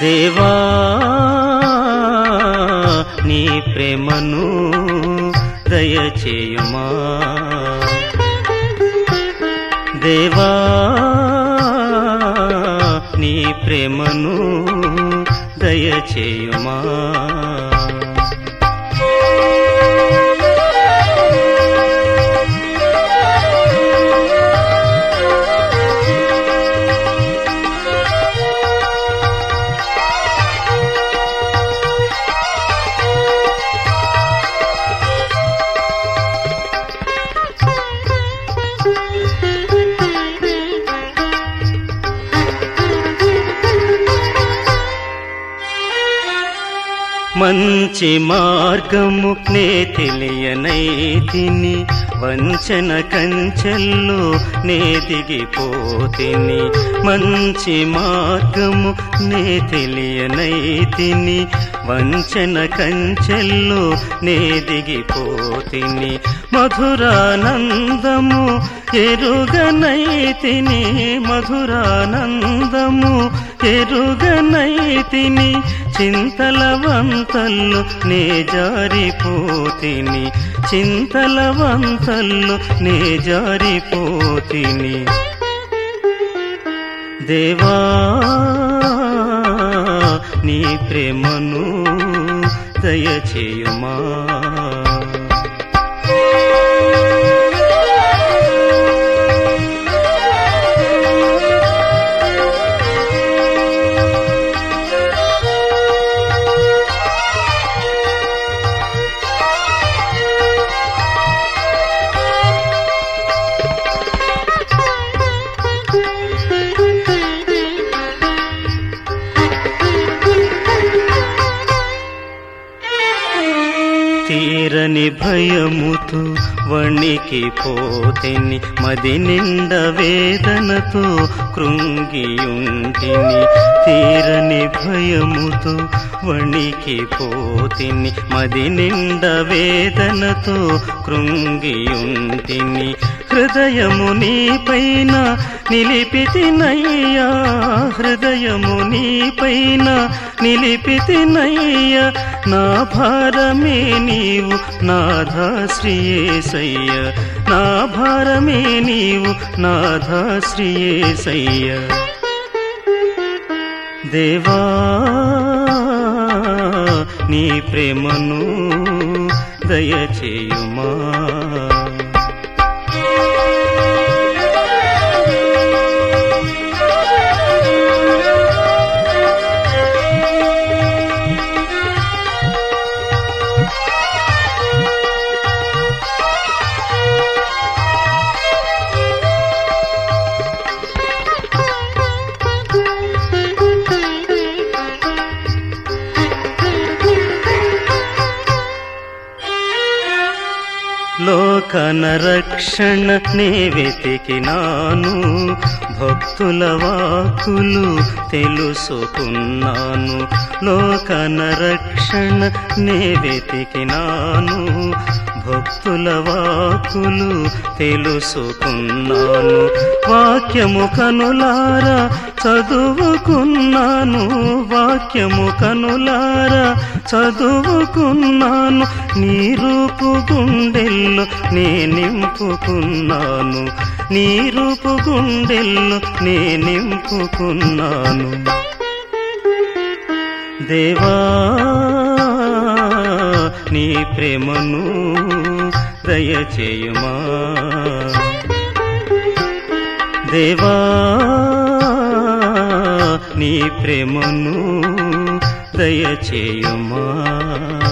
దేవా నీ ప్రేమను దయచేయుమా దేవా నీ ప్రేమను దయచేయుమా మంచి మార్గము నే తెలియనైతిని వంచన కంచెల్లో నే దిగిపోతిని మంచి మార్గము నే తెలియనైతిని వంచన కంచెల్లో నే దిగిపోతిని మధురానందము ఎరుగనైతిని మధురానందము ఎరుగనైతిని చింతల వంతల్లు నే జారిపోతిని చింతల వంతల్లు నే జారిపోతిని దేవా నీ ప్రేమను దయచేయుమా తీరని భయముతో వణికి పోతిని మది నిండ వేదనతో కృంగియుంటిని తీరని భయముతో వణికి పోతిని మది నిండ వేదనతో కృంగియుంటిని హృదయము నీ పైన నిలిపితినయ్యా హృదయము నీ పైన నిలిపితినయ్యా నా భారమే నీవు నాథాశ్రీయేసయ్య నా భారమే నీవు నాథాశ్రీయేసయ్య దేవా నీ ప్రేమను దయచేయుమా లోకన రక్షణ నే వెతికినాను భక్తుల వాకులు తెలుసుకున్నాను లోకన రక్షణ నే వెతికినాను భక్తుల వాకులు తెలుసుకున్నాను వాక్యము కనులారా చదువుకున్నాను వాక్యము కనులారా చదువుకున్నాను నీ రూపు గుండెల్లో నే నింపుకున్నాను నీ రూపు గుండెల్లో నే నింపుకున్నాను దేవా నీ ప్రేమను దయచేయుమా దేవా నీ ప్రేమను దయచేయుమా